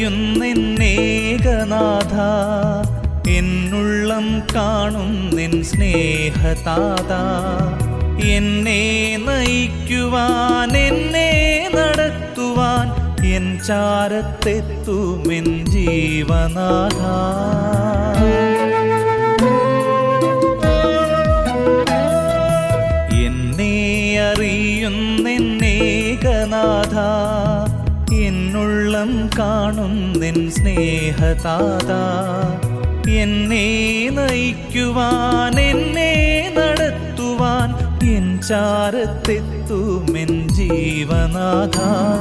അറിയുന്നെന്നേകനാഥ എന്നുള്ളം കാണും നിൻ സ്നേഹതാത എന്നെ നയിക്കുവാൻ എന്നെ നടത്തുവാൻ എൻ ചാരത്തെത്തുമെൻ ജീവനാഥ എന്നെ അറിയുന്നെന്നേകനാഥ എന്നുള്ളം കാണും നിൻ സ്നേഹതാത എന്നെ നയിക്കുവാൻ എന്നെ നടത്തുവാൻ എൻ ചാരത്തെത്തുമെൻ ജീവനാഥ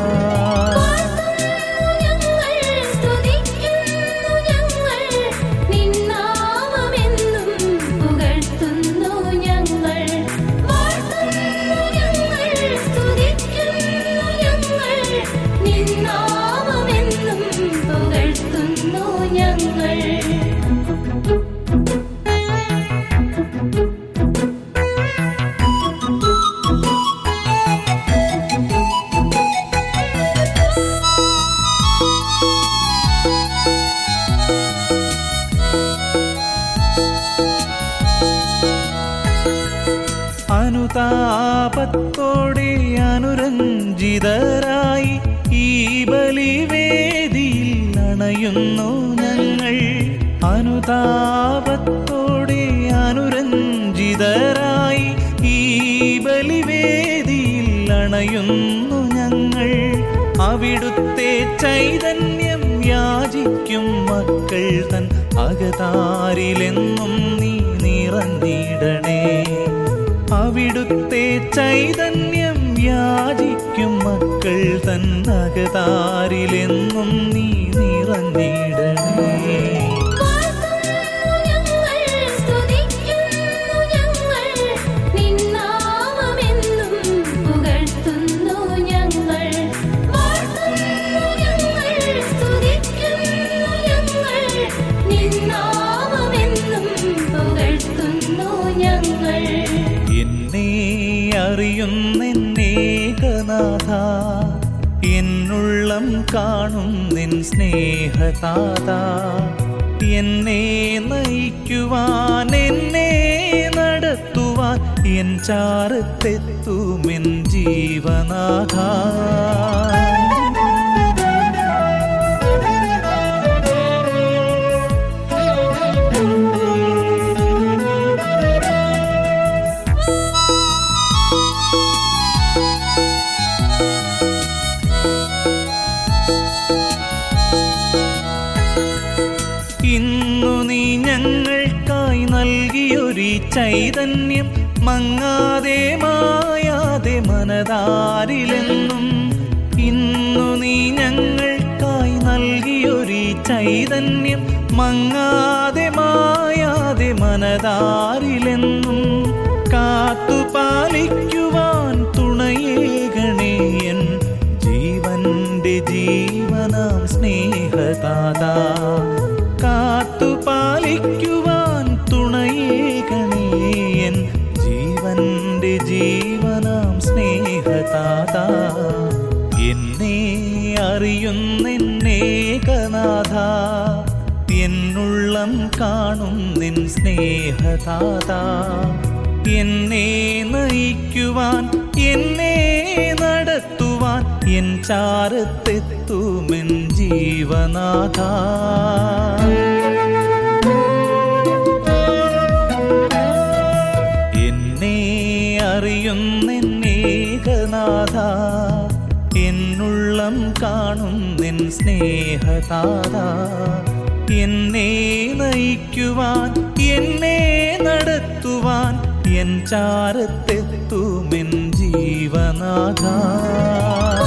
ഞങ്ങൾ സ്തുതിക്കുന്നു ഞങ്ങൾ നിന്നാമമെന്നും പുകഴ്ത്തുന്നു ഞങ്ങൾ വാഴ്ത്തുന്നു ഞങ്ങൾ സ്തുതിക്കുന്നു ഞങ്ങൾ നിന്നാമമെന്നും പുകഴ്ത്തുന്നു ഞങ്ങൾ അനുതാപത്തോടെ അനുരഞ്ജിതരായി ഈ ബലിവേദിയിൽ അണയുന്നു ഞങ്ങൾ അനുതാപത്തോടെ അനുരഞ്ജിതരായി ഈ ബലിവേദിയിൽ അണയുന്നു ഞങ്ങൾ അവിടുത്തെ ചൈതന്യം യാചിക്കും മക്കൾ തൻ അകതാരിലെന്നും നീ നിറഞ്ഞിടണേ അവിടുത്തെ ചൈതന്യം യാചിക്കും മക്കൾ തൻ അകതാരിലെന്നും നീ നിറഞ്ഞിടണേ ഞങ്ങൾ സ്തുതിക്കുന്നു ഞങ്ങൾ നിന്നാമമെന്നും പുകഴ്ത്തുന്നു ഞങ്ങൾ വാഴ്ത്തുന്നു ഞങ്ങൾ സ്തുതിക്കുന്നു ഞങ്ങൾ നിന്നാമമെന്നും പുകഴ്ത്തുന്നു ഞങ്ങൾ എന്നെ അറിയുന്നെന്നേകനാഥ എന്നുള്ളം കാണും നിൻ സ്നേഹതാത എന്നെ നയിക്കുവാൻ എന്നെ നടത്തുവാൻ എൻ ചാരത്തെത്തുമെൻ ജീവനാഥ ഇന്നു നീ ഞങ്ങൾക്കായി നൽകിയൊരു ചൈതന്യം മങ്ങാതെ മായാതെ മനതാരിലെന്നും ഇന്നു നീ ഞങ്ങൾക്കായി നൽകിയൊരു ചൈതന്യം മങ്ങാതെ മായാതെ മനതാരിലെന്നും കാത്തുപാലിക്കുവാൻ തുണയേകണേയൻ ജീവന്റെ ജീവനാം സ്നേഹതാത കാത്തുപാലിക്കുവാൻ തുണയേകണേയൻ ജീവന്റെ ജീവനാം സ്നേഹതാത എന്നെ അറിയുന്നെന്നേകനാഥ എന്നുള്ളം കാണും നിൻ സ്നേഹതാത എന്നെ നയിക്കുവാൻ എന്നെ നടത്തുവാൻ എൻ ചാരത്തെത്തുമെൻ ജീവനാഥ എന്നെ അറിയുന്നെന്നേകനാഥ എന്നുള്ളം കാണും നിൻ സ്നേഹതാത എന്നെ നയിക്കുവാൻ എന്നെ നടത്തുവാൻ എൻ ചാരത്തെത്തുമെൻ ജീവനാഥ